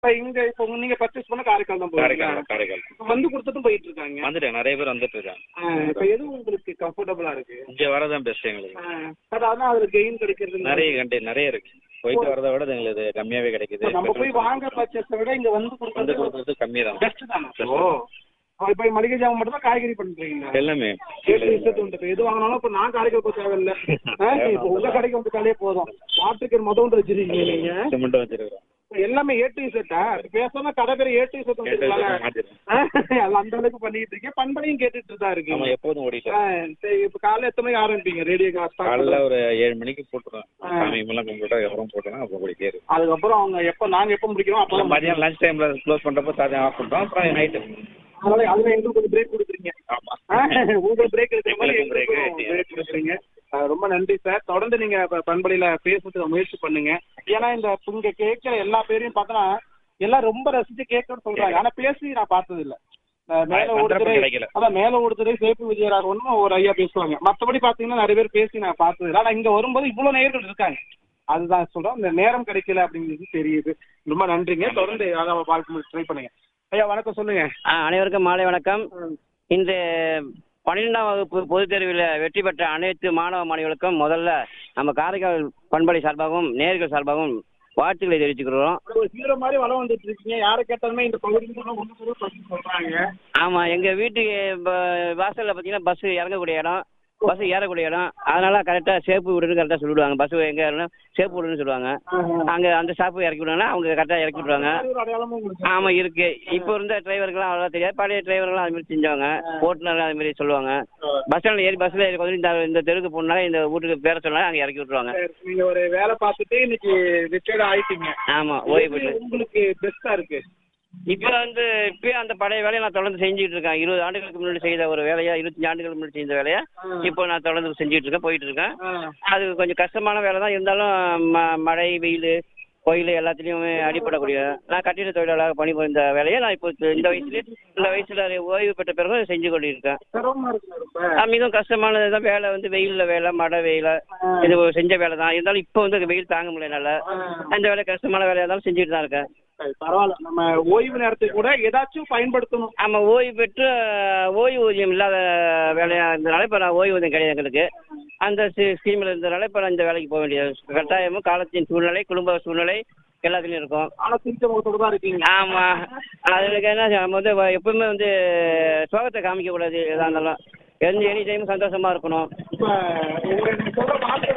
இப்ப இங்க இப்போ நீங்க பர்ச்சேஸ் பண்ண காரைக்கால் தான் போறீங்க காரைக்கால் காரைக்கால் இப்ப வந்து கொடுத்துட்டு போயிட்டு இருக்காங்க வந்துட்டேன் நிறைய பேர் வந்துட்டு இருக்காங்க ஆ, இப்ப எது உங்களுக்கு கம்ஃபர்டபுளா இருக்கு இங்க வரதான் பெஸ்ட் எங்களுக்கு பட் அதான் அதுல கெயின் கிடைக்கிறது நிறைய கண்டி நிறைய இருக்கு போயிட்டு வரதை விட எங்களுக்கு கம்மியாவே கிடைக்குது இப்ப நம்ம போய் வாங்க பர்ச்சேஸை விட இங்க வந்து வந்து கொடுக்கறது கொடுக்குறது கம்மி தான் பெஸ்ட் தானே ஓ இப்ப மளிகை ஜாமான் மட்டும் தான் காய்கறி பண்றீங்க எல்லாமே கேட்டு விஷயத்து உண்டு இப்ப எது வாங்கினாலும் இப்ப நான் காரைக்கால் போக தேவையில்ல ஆ, இப்ப உங்க கடைக்கு வந்துட்டாலே போதும் வாட்டருக்கு மொதல் வச்சிருக்கீங்க நீங்க சிமெண்ட் வச்சிருக்கிறோம் இப்ப எல்லாமே ஏ டு செட்டா பேசாம கடை பேர் ஏ டு செட் மாத்திருக்கோம் அந்த அளவுக்கு பண்ணிட்டு இருக்கேன் பண்பலையும் கேட்டுட்டு தான் ஆமா இருக்கீங்க எப்போதும் ஓடிட்டு ஆ, சரி இப்ப காலைல எத்தனை மணிக்கு ஆரம்பிப்பீங்க ரேடியோ கிளாஸ் காலைல ஒரு ஏழு மணிக்கு போட்டுருவேன் சாமி எல்லாம் கும்பிட்டு அப்புறம் போட்டோம்னா அப்புறம் ஓடிட்டே இருக்கும் அதுக்கப்புறம் அவங்க எப்ப நாங்க எப்ப முடிக்கிறோம் அப்ப மதியம் லஞ்ச் டைம்ல க்ளோஸ் பண்றப்ப சாதம் ஆஃப் பண்றோம் அப்புறம் நைட்டு அதனால அதுல எங்களுக்கு கொஞ்சம் பிரேக் கொடுக்குறீங்க ஆமா ஆ, உங்களுக்கு பிரேக் எடுக்கிற மாதிரி எங்களுக்கு break எங்களுக்கும் break கொடுக்குறீங்க ஆ, ரொம்ப நன்றி சார் தொடர்ந்து நீங்க ப- பண்பலையில பேசுறதுக்கு முயற்சி பண்ணுங்க ஏன்னா இந்த இங்க கேட்கிற எல்லா பேரையும் பார்த்தோன்னா எல்லாம் ரொம்ப ரசிச்சு கேட்கணும்னு சொல்றாங்க ஆனா பேசி நான் பார்த்தது இல்ல ஆ, மேல சந்தர்ப்பம் ஒருத்தர் கிடைக்கல. அதான் மேல ஒருத்தர் சேப்பு விஜயராகவனும் ஒரு ஐயா பேசுவாங்க மத்தபடி பாத்தீங்கன்னா நிறைய பேர் பேசி நான் பார்த்தது இல்லை ஆனா இங்க வரும்போது இவ்வளவு நேயர்கள் இருக்காங்க அதுதான் சொல்றோம் இந்த நேரம் கிடைக்கல அப்படிங்கிறது தெரியுது ரொம்ப நன்றிங்க தொடர்ந்து அதான் வாழ்க்கை ட்ரை பண்ணுங்க ஐயா வணக்கம் சொல்லுங்க ஆ, அனைவருக்கும் மாலை வணக்கம் இந்த பன்னிரெண்டாம் வகுப்பு பொதுத் தேர்வில் வெற்றி பெற்ற அனைத்து மாணவ மாணவிகளுக்கும் முதல்ல நம்ம காரைக்கால் பண்பலை சார்பாகவும் நேர்கள் சார்பாகவும் வாழ்த்துக்களை தெரிவிச்சுக்கிறோம் ஒரு ஹீரோ மாதிரி வளம் வந்துட்டு இருக்கீங்க யாரை கேட்டாலுமே இந்த பகுதிக்கு ஒன்று சொல்லி சொல்றாங்க ஆமாம் எங்கள் வீட்டு ப- வாசல்ல பார்த்தீங்கன்னா பஸ்ஸு இறங்கக்கூடிய இடம் பஸ் ஏறக்கூடிய இடம் அதனால கரெக்டாக சேப்பு விடுன்னு கரெக்டாக சொல்லிவிடுவாங்க பஸ் எங்கே இறங்கணும் சேப்பு விடுன்னு சொல்லுவாங்க அங்கே அந்த ஸ்டாப்பு இறக்கி விடுவாங்கன்னா அவங்க கரெக்டாக இறக்கி விடுவாங்க ஒரு அடையாளமும் உங்களுக்கு ஆமாம் இருக்கு இப்போ இருந்த டிரைவருக்கெல்லாம் அவ்வளோ தெரியாது பழைய டிரைவர்கள்லாம் அது மாதிரி செஞ்சவங்க ஓட்டுநர் அது மாதிரி சொல்லுவாங்க பஸ் ஸ்டாண்டில் ஏறி பஸ்ஸில் ஏறி கொஞ்சம் இந்த இந்த தெருவுக்கு போனாலே இந்த வீட்டுக்கு பேர சொன்னாலே அங்கே இறக்கி விட்டுருவாங்க சரி, நீங்க ஒரு வேலை பார்த்துட்டு இன்னைக்கு ரிட்டையர்ட் ஆயிட்டீங்க ஆமாம் ஓய்வு எது பெற்று உங்களுக்கு பெஸ்டா இருக்கு இப்போ வந்து இப்பயும் அந்த பழைய வேலையை நான் தொடர்ந்து செஞ்சுட்டு இருக்கேன் இருபது ஆண்டுகளுக்கு முன்னாடி செய்த ஒரு வேலையா இருபத்தஞ்சு ஆண்டுகளுக்கு முன்னாடி செய்த வேலையை இப்போ நான் தொடர்ந்து செஞ்சுட்டு இருக்கேன் போயிட்டு இருக்கேன் அது கொஞ்சம் கஷ்டமான வேலை தான் இருந்தாலும் ம மழை வெயில் கோயில் எல்லாத்துலேயுமே அடிப்படக்கூடிய நான் கட்டிட தொழிலாளராக பணிபுரிந்த வேலையை நான் இப்போ இந்த வயசுல இந்த வயசுல ஓய்வு பெற்ற பிறகு செஞ்சு கொண்டிருக்கேன் சிரமமா இருக்கு ரொம்ப ஆ, மிகவும் கஷ்டமானது தான் வேலை வந்து வெயிலில் வேலை மழை வெயில இது ஒரு செஞ்ச வேலை தான் இருந்தாலும் இப்போ வந்து வெயில் தாங்க முடியல என்னால அந்த வேலை கஷ்டமான வேலையாக இருந்தாலும் செஞ்சுட்டு தான் இருக்கேன் சரி, பரவாயில்ல நம்ம ஓய்வு நேரத்துக்கு கூட ஏதாச்சும் பயன்படுத்தணும் ஆமாம் ஓய்வு பெற்று அஹ், ஓய்வூதியம் இல்லாத வேலையாக இருந்தனால இப்போ நான் ஓய்வூதியம் கிடையாது எங்களுக்கு அந்த ஸ்கீமில் இருந்தனால இப்போ நான் இந்த வேலைக்கு போக வேண்டியது கட்டாயமும் காலத்தின் சூழ்நிலை குடும்ப சூழ்நிலை எல்லாத்துலேயும் இருக்கும் ஆனா சிரிச்ச முகத்தோட தான் இருக்கீங்க ஆமாம் அதுக்கு என்ன நம்ம வந்து வ- எப்பவுமே வந்து சோகத்தை காமிக்கக்கூடாது எதாக இருந்தாலும் எந்த எனி டைம் சந்தோஷமாக இருக்கணும் இப்ப உங்க நீங்க சொல்ற வார்த்தை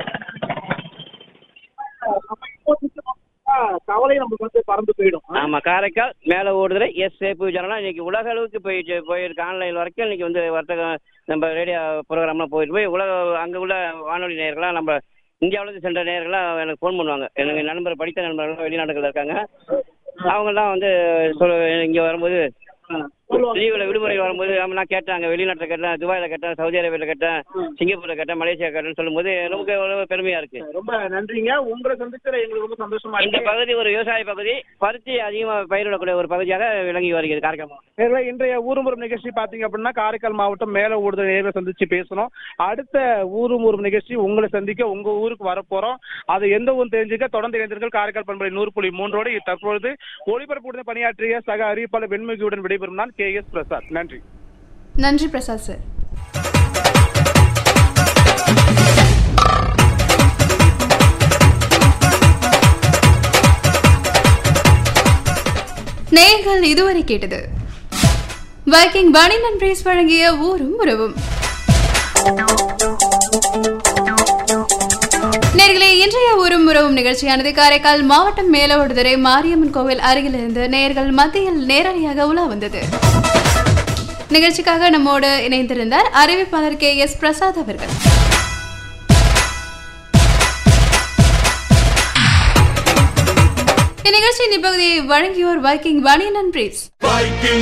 நம்ம இப்போ நிச்சயமா கவலை நமக்கு வந்து பறந்து போயிடும் ஆமா காரைக்கால் மேலே ஓடுதுறை எஸ் சேப்பு ஜனலாம் இன்னைக்கு உலக அளவுக்கு போயிட்டு போயிருக்கு ஆன்லைன் வரைக்கும் இன்னைக்கு வந்து வர்த்தகம் நம்ம ரேடியோ ப்ரோக்ராம்லாம் போயிட்டு போய் உலக அங்கே உள்ள வானொலி நேயர்கள்லாம் நம்ம இந்தியாவிலேருந்து சென்ற நேயர்கள்லாம் எனக்கு ஃபோன் பண்ணுவாங்க எனக்கு நண்பர் படித்த நண்பர்கள் வெளிநாடுகளில் இருக்காங்க அவங்கெல்லாம் வந்து சொல் இங்கே வரும்போது லீவில் விடுமுறை வரும்போது ஆமா, நான் கேட்டேன் வெளிநாட்டில் கேட்டேன் துபாயில் கேட்டேன் சவுதி அரேபியாவில் கேட்டேன் சிங்கப்பூரில் கேட்டேன் மலேசியா கேட்டேன்னு சொல்லும்போது நமக்கு எவ்வளோ பெருமையாக இருக்குது ரொம்ப நன்றிங்க உங்களை சந்திக்கிற எங்களுக்கு ரொம்ப சந்தோஷமா இந்த இருக்கு பகுதி ஒரு விவசாய பகுதி பருத்தி அதிகமாக பயிரிடக்கூடிய ஒரு பகுதியாக விளங்கி வருகிறது காரைக்கால் மாவட்டம். நேர்களே, இன்றைய ஊருமுறும் நிகழ்ச்சி பாத்தீங்க அப்படின்னா காரைக்கால் மாவட்டம் மேல ஊடுதல் நேரில் சந்திச்சு பேசணும் அடுத்த ஊருமுறும் நிகழ்ச்சி உங்களை சந்திக்க உங்க ஊருக்கு வரப்போறோம் அது எந்த ஊர் தெரிஞ்சுக்க தொடர்ந்து இணைந்தீர்கள் காரைக்கால் பண்பலை நூறு புள்ளி மூன்றோடு தற்பொழுது ஒளிபரப்புடன் பணியாற்றிய சக அறிவிப்பாளர் வெண்முகியுடன் விடைபெறும் நான் கே எஸ் பிரசாத் நன்றி நன்றி பிரசாத் சார் நேயர்கள் இதுவரை கேட்டது வைக்கிங் பனின் அண்ட் பிரேஸ் வழங்கிய ஊரும் உறவும் நேர்களே இன்றைய ஊரும் உறவும் நிகழ்ச்சியானது காரைக்கால் மாவட்டம் மேலோடுதுறை மாரியம்மன் கோவில் அருகிலிருந்து நேர்கள் மத்தியில் நேரடியாக உலா வந்தது நிகழ்ச்சிக்காக நம்மோடு இணைந்திருந்தார் அறிவிப்பாளர் கே எஸ் பிரசாத் அவர்கள் இந்நிகழ்ச்சியின் இப்பகுதியை வழங்கியோர் வைக்கிங் பனியன் அண்ட் பிரீஸ் Viking